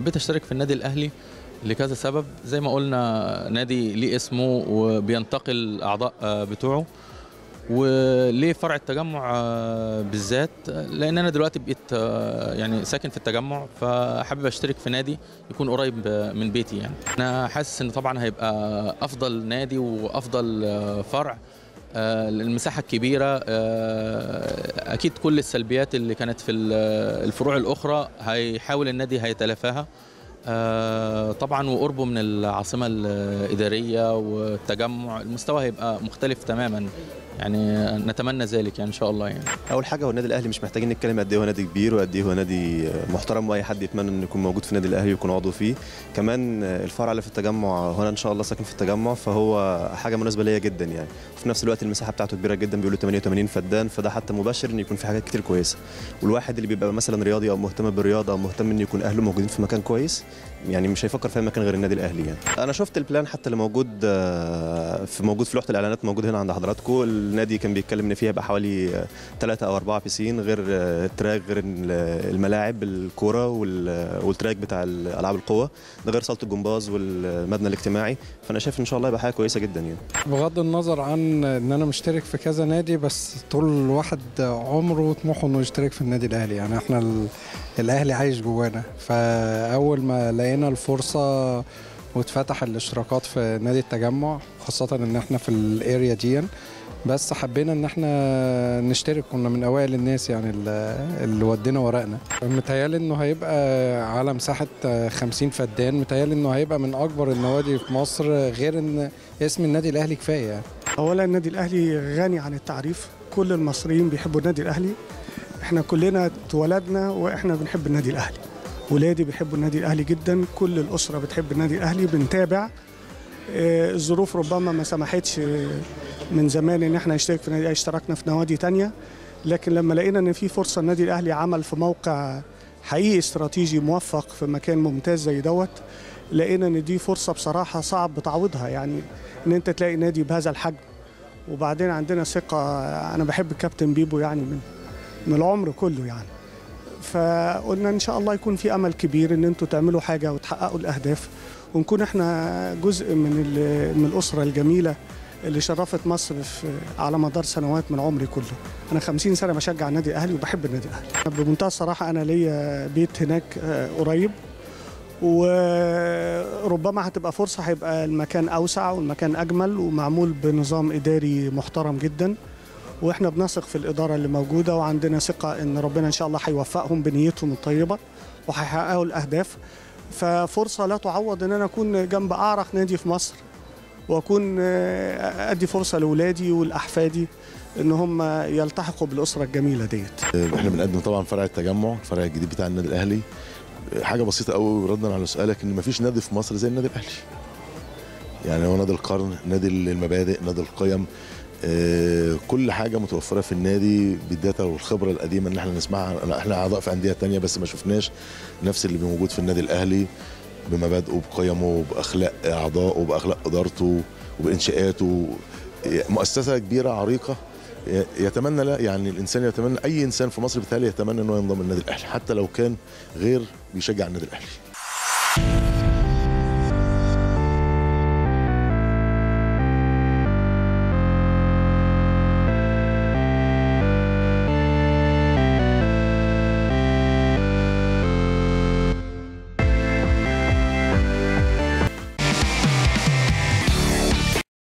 حبيت اشترك في النادي الاهلي لكذا سبب زي ما قلنا نادي ليه اسمه وبينتقل الاعضاء آه، بتوعه وليه فرع التجمع آه، بالذات لان انا دلوقتي بقيت آه، يعني ساكن في التجمع فحابب اشترك في نادي يكون قريب آه، من بيتي يعني انا حاسس ان طبعا هيبقى افضل نادي وافضل آه، فرع آه، المساحة الكبيرة آه، أكيد كل السلبيات اللي كانت في ال- الفروع الأخرى هيحاول النادي هيتلافاها آه، طبعا وقربه من العاصمة الإدارية والتجمع المستوى هيبقى مختلف تماما يعني نتمنى ذلك يعني إن شاء الله يعني اول حاجه هو النادي الاهلي مش محتاجين نتكلم قد ايه هو نادي كبير وقد ايه هو نادي محترم واي حد يتمنى انه يكون موجود في النادي الاهلي ويكون عضو فيه كمان الفرع اللي في التجمع هو انا ان شاء الله ساكن في التجمع فهو حاجه مناسبه ليا جدا يعني وفي نفس الوقت المساحه بتاعته كبيره جدا بيقولوا 88 فدان فده حتى مبشر ان يكون في حاجات كتير كويسه والواحد اللي بيبقى مثلا رياضي او مهتم بالرياضه او مهتم ان يكون اهله موجودين في مكان كويس يعني مش هيفكر في أي مكان غير النادي الاهلي يعني انا شفت البلان حتى اللي موجود آه، في موجود في لوحه الاعلانات موجود هنا عند حضراتكم النادي كان بيتكلم ان فيها يبقى حوالي ثلاثة او اربعة بيسين غير آه، التراك غير ال- الملاعب الكوره وال- والتراك بتاع العاب القوه ده غير صاله الجمباز والمبنى الاجتماعي فانا شايف ان شاء الله يبقى حاجه كويسه جدا يعني بغض النظر عن ان انا مشترك في كذا نادي بس طول الواحد عمره وطموحه انه يشترك في النادي الاهلي يعني احنا ال- الاهلي عايش جوانا فاول ما لقينا الفرصه واتفتح الاشتراكات في نادي التجمع خاصه ان احنا في الاريا دي بس حبينا ان احنا نشترك كنا من اوائل الناس يعني اللي- اللي ودينا ورقنا متهيالي انه هيبقى على مساحه 50 فدان متهيالي انه هيبقى من اكبر النوادي في مصر غير ان اسم النادي الاهلي كفايه يعني اولا النادي الاهلي غني عن التعريف كل المصريين بيحبوا النادي الاهلي احنا كلنا اتولدنا واحنا بنحب النادي الاهلي ولادي بيحبوا النادي الاهلي جدا كل الاسره بتحب النادي الاهلي بنتابع آه، الظروف ربما ما سمحتش آه، من زمان ان احنا نشترك في النادي الاهلي اشتركنا في نوادي تانية لكن لما لقينا ان في فرصه النادي الاهلي عمل في موقع حقيقي استراتيجي موفق في مكان ممتاز زي دوت لقينا ان دي فرصه بصراحه صعب تعويضها يعني ان انت تلاقي نادي بهذا الحجم وبعدين عندنا ثقه انا بحب الكابتن بيبو يعني من من العمر كله يعني فقلنا ان شاء الله يكون في امل كبير ان انتوا تعملوا حاجه وتحققوا الاهداف ونكون احنا جزء من ال- من الاسره الجميله اللي شرفت مصر في على مدار سنوات من عمري كله انا 50 سنه بشجع النادي الاهلي وبحب النادي الاهلي بمنتهى الصراحه انا ليا بيت هناك آه، قريب وربما هتبقى فرصه هيبقى المكان اوسع والمكان اجمل ومعمول بنظام اداري محترم جدا واحنا بنثق في الاداره اللي موجوده وعندنا ثقه ان ربنا ان شاء الله هيوفقهم بنيتهم الطيبه وهيحققوا الاهداف ففرصه لا تعوض ان انا اكون جنب اعرق نادي في مصر واكون آه، ادي فرصه لاولادي ولاحفادي ان هم يلتحقوا بالاسره الجميله ديت احنا بنقدم طبعا فرع التجمع الفرع الجديد بتاع النادي الاهلي حاجه بسيطه قوي ردا على سؤالك ان مفيش نادي في مصر زي النادي الاهلي يعني هو نادي القرن نادي المبادئ نادي القيم آه، كل حاجه متوفره في النادي بالداتا والخبره القديمه اللي احنا نسمعها احنا اعضاء في انديه تانية بس ما شفناش نفس اللي موجود في النادي الاهلي بمبادئه بقيمه باخلاق اعضائه باخلاق ادارته وبانشاءاته مؤسسه كبيره عريقه يتمنى لا يعني الانسان يتمنى اي انسان في مصر بالتالي يتمنى انه ينضم للنادي الاهلي حتى لو كان غير بيشجع النادي الاهلي